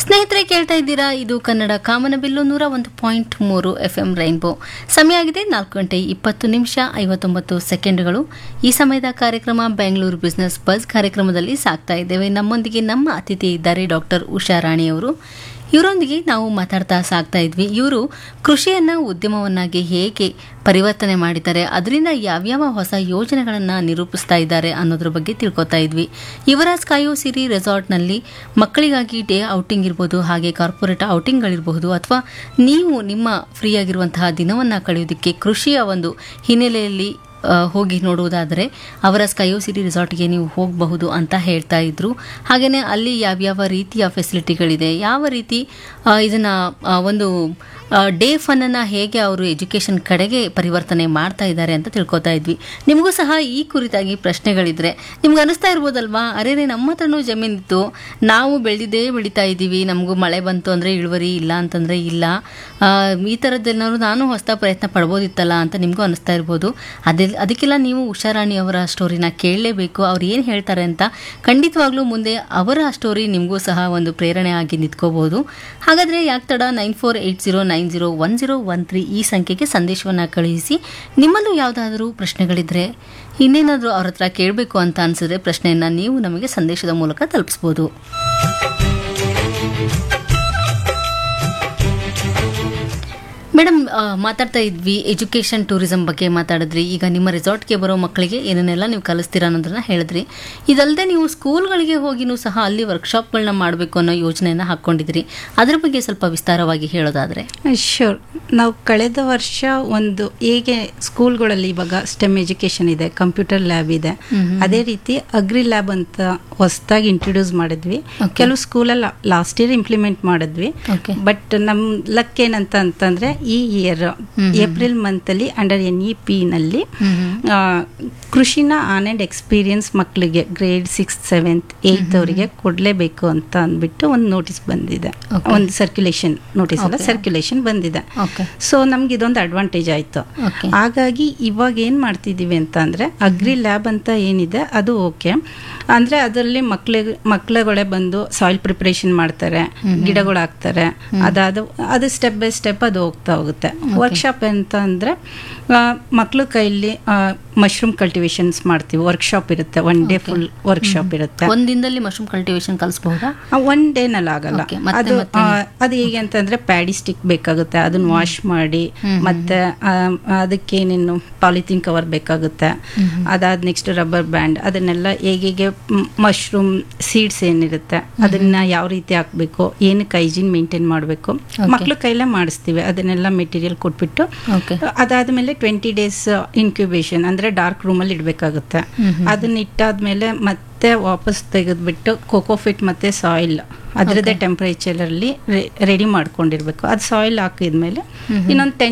ಸ್ನೇಹಿತರೆ ಕೇಳ್ತಾ ಇದ್ದೀರಾ ಇದು ಕನ್ನಡ ಕಾಮನಬಿಲ್ಲು ನೂರ ಒಂದು ಪಾಯಿಂಟ್ ಮೂರು ಎಫ್ ಎಂ ರೈನ್ಬೋ ಸಮಯ ಆಗಿದೆ ನಾಲ್ಕು ಗಂಟೆ ಇಪ್ಪತ್ತು ನಿಮಿಷ ಐವತ್ತೊಂಬತ್ತು ಸೆಕೆಂಡ್ಗಳು ಈ ಸಮಯದ ಕಾರ್ಯಕ್ರಮ ಬೆಂಗಳೂರು ಬಿಸಿನೆಸ್ ಬಸ್ ಕಾರ್ಯಕ್ರಮದಲ್ಲಿ ಸಾಕ್ತಾ ಇದ್ದೇವೆ ನಮ್ಮೊಂದಿಗೆ ನಮ್ಮ ಅತಿಥಿ ಇದ್ದಾರೆ ಡಾಕ್ಟರ್ ಉಷಾ ರಾಣಿ ಅವರು ಇವರೊಂದಿಗೆ ನಾವು ಮಾತಾಡ್ತಾ ಸಾಗ್ತಾ ಇದ್ವಿ ಇವರು ಕೃಷಿಯನ್ನ ಉದ್ಯಮವನ್ನಾಗಿ ಹೇಗೆ ಪರಿವರ್ತನೆ ಮಾಡಿದ್ದಾರೆ ಅದರಿಂದ ಯಾವ್ಯಾವ ಹೊಸ ಯೋಜನೆಗಳನ್ನು ನಿರೂಪಿಸ್ತಾ ಇದ್ದಾರೆ ಅನ್ನೋದ್ರ ಬಗ್ಗೆ ತಿಳ್ಕೊತಾ ಇದ್ವಿ ಯುವರಾಜ್ ಕಾಯೋ ಸಿರಿ ರೆಸಾರ್ಟ್ನಲ್ಲಿ ಮಕ್ಕಳಿಗಾಗಿ ಡೇ ಔಟಿಂಗ್ ಇರ್ಬೋದು ಹಾಗೆ ಕಾರ್ಪೊರೇಟ್ ಔಟಿಂಗ್ಗಳಿರಬಹುದು ಅಥವಾ ನೀವು ನಿಮ್ಮ ಫ್ರೀ ಆಗಿರುವಂತಹ ದಿನವನ್ನು ಕಳೆಯೋದಕ್ಕೆ ಕೃಷಿಯ ಒಂದು ಹಿನ್ನೆಲೆಯಲ್ಲಿ ಆ, ಹೋಗಿ ನೋಡುವುದಾದರೆ ಅವರ ಸ್ಕೈಯೋ ಸಿಟಿ ರೆಸಾರ್ಟ್ಗೆ ನೀವು ಹೋಗಬಹುದು ಅಂತ ಹೇಳ್ತಾ ಇದ್ರು ಹಾಗೆಯೇ ಅಲ್ಲಿ ಯಾವ್ಯಾವ ರೀತಿಯ ಫೆಸಿಲಿಟಿಗಳಿದೆ ಯಾವ ರೀತಿ ಆ, ಇದನ್ನ ಆ, ಒಂದು ಡೇ ಫನ್ನನ್ನು ಹೇಗೆ ಅವರು ಎಜುಕೇಷನ್ ಕಡೆಗೆ ಪರಿವರ್ತನೆ ಮಾಡ್ತಾ ಇದ್ದಾರೆ ಅಂತ ತಿಳ್ಕೊತಾ ಇದ್ವಿ ನಿಮಗೂ ಸಹ ಈ ಕುರಿತಾಗಿ ಪ್ರಶ್ನೆಗಳಿದ್ರೆ ನಿಮ್ಗೆ ಅನಿಸ್ತಾ ಇರ್ಬೋದಲ್ವಾ ಅರೆ ರೇ ನಮ್ಮ ಹತ್ರನೂ ಜಮೀನಿತ್ತು ನಾವು ಬೆಳೆದಿದ್ದೇ ಬೆಳೀತಾ ಇದ್ದೀವಿ ನಮಗೂ ಮಳೆ ಬಂತು ಅಂದರೆ ಇಳುವರಿ ಇಲ್ಲ ಅಂತಂದರೆ ಇಲ್ಲ ಆ, ಈ ಥರದ್ದೇನಾದ್ರು ನಾನು ಹೊಸ ಪ್ರಯತ್ನ ಪಡ್ಬೋದಿತ್ತಲ್ಲ ಅಂತ ನಿಮಗೂ ಅನಿಸ್ತಾ ಇರ್ಬೋದು ಅದೇ ಅದಕ್ಕೆಲ್ಲ ನೀವು ಉಷಾರಾಣಿ ಅವರ ಸ್ಟೋರಿನ ಕೇಳಲೇಬೇಕು ಅವ್ರು ಏನು ಹೇಳ್ತಾರೆ ಅಂತ ಖಂಡಿತವಾಗ್ಲೂ ಮುಂದೆ ಅವರ ಸ್ಟೋರಿ ನಿಮಗೂ ಸಹ ಒಂದು ಪ್ರೇರಣೆ ಆಗಿ ನಿಂತ್ಕೋಬಹುದು ಹಾಗಾದರೆ ಯಾಕೆ ತಡ nine four eight zero nine zero one zero one three ಈ ಸಂಖ್ಯೆಗೆ ಸಂದೇಶವನ್ನು ಕಳುಹಿಸಿ ನಿಮ್ಮಲ್ಲೂ ಯಾವುದಾದ್ರೂ ಪ್ರಶ್ನೆಗಳಿದ್ರೆ ಇನ್ನೇನಾದರೂ ಅವ್ರ ಹತ್ರ ಕೇಳಬೇಕು ಅಂತ ಅನಿಸಿದ್ರೆ ಪ್ರಶ್ನೆಯನ್ನು ನೀವು ನಮಗೆ ಸಂದೇಶದ ಮೂಲಕ ತಲುಪಿಸ್ಬೋದು ಮೇಡಮ್ ಆ, ಮಾತಾಡ್ತಾ ಇದ್ವಿ ಎಜುಕೇಷನ್ ಟೂರಿಸಂ ಬಗ್ಗೆ ಮಾತಾಡಿದ್ರಿ ಈಗ ನಿಮ್ಮ ರೆಸಾರ್ಟ್ಗೆ ಬರೋ ಮಕ್ಕಳಿಗೆ ಏನೇನೆಲ್ಲ ನೀವು ಕಲಿಸ್ತೀರಾ ಅನ್ನೋದನ್ನ ಹೇಳಿದ್ರಿ ಇದಲ್ಲದೆ ನೀವು ಸ್ಕೂಲ್ಗಳಿಗೆ ಹೋಗಿನೂ ಸಹ ಅಲ್ಲಿ ವರ್ಕ್ಶಾಪ್ಗಳನ್ನ ಮಾಡಬೇಕು ಅನ್ನೋ ಯೋಜನೆಯನ್ನು ಹಾಕ್ಕೊಂಡಿದ್ರಿ ಅದ್ರ ಬಗ್ಗೆ ಸ್ವಲ್ಪ ವಿಸ್ತಾರವಾಗಿ ಹೇಳೋದಾದ್ರೆ ಶ್ಯೂರ್ ನಾವು ಕಳೆದ ವರ್ಷ ಒಂದು ಹೇಗೆ ಸ್ಕೂಲ್ಗಳಲ್ಲಿ ಇವಾಗ ಸ್ಟೆಮ್ ಎಜುಕೇಶನ್ ಇದೆ ಕಂಪ್ಯೂಟರ್ ಲ್ಯಾಬ್ ಇದೆ ಅದೇ ರೀತಿ ಅಗ್ರಿ ಲ್ಯಾಬ್ ಅಂತ ಹೊಸದಾಗಿ ಇಂಟ್ರೊಡ್ಯೂಸ್ ಮಾಡಿದ್ವಿ Okay. ಕೆಲವು ಸ್ಕೂಲಲ್ಲಿ ಲಾಸ್ಟ್ ಇಯರ್ ಇಂಪ್ಲಿಮೆಂಟ್ ಮಾಡಿದ್ವಿ Okay. ಬಟ್ ನಮ್ಮ ಲಕ್ ಏನಂತ ಅಂತಂದ್ರೆ ಈ ಇಯರ್ ಏಪ್ರಿಲ್ ಮಂತ್ ಅಲ್ಲಿ ಅಂಡರ್ ಎನ್ ಇ ಪಿ ನಲ್ಲಿ ಆ, ಕೃಷಿನ ಆನ್ ಅಂಡ್ ಎಕ್ಸ್ಪೀರಿಯನ್ಸ್ ಮಕ್ಕಳಿಗೆ ಗ್ರೇಡ್ ಸಿಕ್ಸ್ ಸೆವೆಂತ್ ಏಯ್ತ್ ಅವರಿಗೆ ಕೊಡಲೇಬೇಕು ಅಂತ ಅಂದ್ಬಿಟ್ಟು ಒಂದು ನೋಟಿಸ್ ಬಂದಿದೆ Okay. ಒಂದು ಸರ್ಕ್ಯುಲೇಷನ್ ನೋಟಿಸ್ ಅಲ್ಲ Okay. ಸರ್ಕ್ಯುಲೇಷನ್ ಬಂದಿದೆ ಓಕೆ ಸೊ ನಮ್ಗೆ ಇದೊಂದು ಅಡ್ವಾಂಟೇಜ್ ಆಯ್ತು Okay. ಹಾಗಾಗಿ ಇವಾಗ ಏನ್ ಮಾಡ್ತಿದೀವಿ ಅಂತ ಅಂದ್ರೆ ಅಗ್ರಿ ಲ್ಯಾಬ್ ಅಂತ ಏನಿದೆ ಅದು ಓಕೆ ಅಂದ್ರೆ ಅದರಲ್ಲಿ ಮಕ್ಳಿಗೆ ಮಕ್ಳುಗಳೇ ಬಂದು ಸಾಯಿಲ್ ಪ್ರಿಪರೇಷನ್ ಮಾಡ್ತಾರೆ ಗಿಡಗಳು ಹಾಕ್ತಾರೆ ಅದಾದ ಅದು ಸ್ಟೆಪ್ ಬೈ ಸ್ಟೆಪ್ ಅದು ಹೋಗ್ತಾ ಹೋಗುತ್ತೆ ವರ್ಕ್ಶಾಪ್ ಅಂತ ಅಂದ್ರೆ ಮಕ್ಳ ಕೈಲಿ ಮಶ್ರೂಮ್ ಕಲ್ಟಿವೇಶನ್ಸ್ ಮಾಡ್ತೀವಿ ವರ್ಕ್ಶಾಪ್ ಇರುತ್ತೆ ಒನ್ ಡೇ ಫುಲ್ ವರ್ಕ್ಶಾಪ್ ಇರುತ್ತೆ ಒಂದ್ ದಿನದಲ್ಲಿ ಮಶ್ರೂಮ್ ಕಲ್ಟಿವೇಶನ್ ಕಲಿಸಬಹುದಾ ಒನ್ ಡೇನಲ್ಲಿ ಆಗಲ್ಲ Okay, ಮತ್ತೆ ಅದು ಮತ್ತೆ ಆ, ಅದು ಹೇಗೆ ಅಂತಂದ್ರೆ ಪ್ಯಾಡಿ ಸ್ಟಿಕ್ ಬೇಕಾಗುತ್ತೆ ಅದನ್ನ ವಾಶ್ ಮಾಡಿ ಮತ್ತೆ ಆ, ಅದಕ್ಕೆ ಏನೇನು ಪಾಲಿಥೀನ್ ಕವರ್ ಬೇಕಾಗುತ್ತೆ ಅದಾದ ನೆಕ್ಸ್ಟ್ ರಬ್ಬರ್ ಬ್ಯಾಂಡ್ ಅದನ್ನೆಲ್ಲ ಹೇಗೆ ಮಶ್ರೂಮ್ ಸೀಡ್ಸ್ ಏನಿರುತ್ತೆ ಅದನ್ನ ಯಾವ ರೀತಿ ಹಾಕ್ಬೇಕು ಏನಕ್ಕೆ ಹೈಜೀನ್ ಮೇಂಟೈನ್ ಮಾಡಬೇಕು ಮಕ್ಳು ಕೈಲೇ ಮಾಡಿಸ್ತೀವಿ ಅದನ್ನೆಲ್ಲ ಮೆಟೀರಿಯಲ್ ಕೊಟ್ಬಿಟ್ಟು ಓಕೆ ಅದಾದ್ಮೇಲೆ ಟ್ವೆಂಟಿ ಡೇಸ್ ಇನ್ಕ್ಯುಬೇಷನ್ ಅಂದ್ರೆ ಡಾರ್ಕ್ ರೂಮಲ್ಲಿ ಇಡಬೇಕಾಗುತ್ತೆ ಅದನ್ನ ಇಟ್ಟಾದ್ಮೇಲೆ ಮತ್ತೆ ವಾಪಸ್ ತೆಗೆದ್ಬಿಟ್ಟು ಕೋಕೋಫಿಟ್ ಮತ್ತೆ ಸಾಯಿಲ್ ಅದರದ್ದೇ ಟೆಂಪರೇಚರ್ ಅಲ್ಲಿ ರೆಡಿ ಮಾಡ್ಕೊಂಡಿರ್ಬೇಕು ಅದು ಸಾಯಿಲ್ ಹಾಕಿದ್ಮೇಲೆ ಇನ್ನೊಂದು ಟೆನ್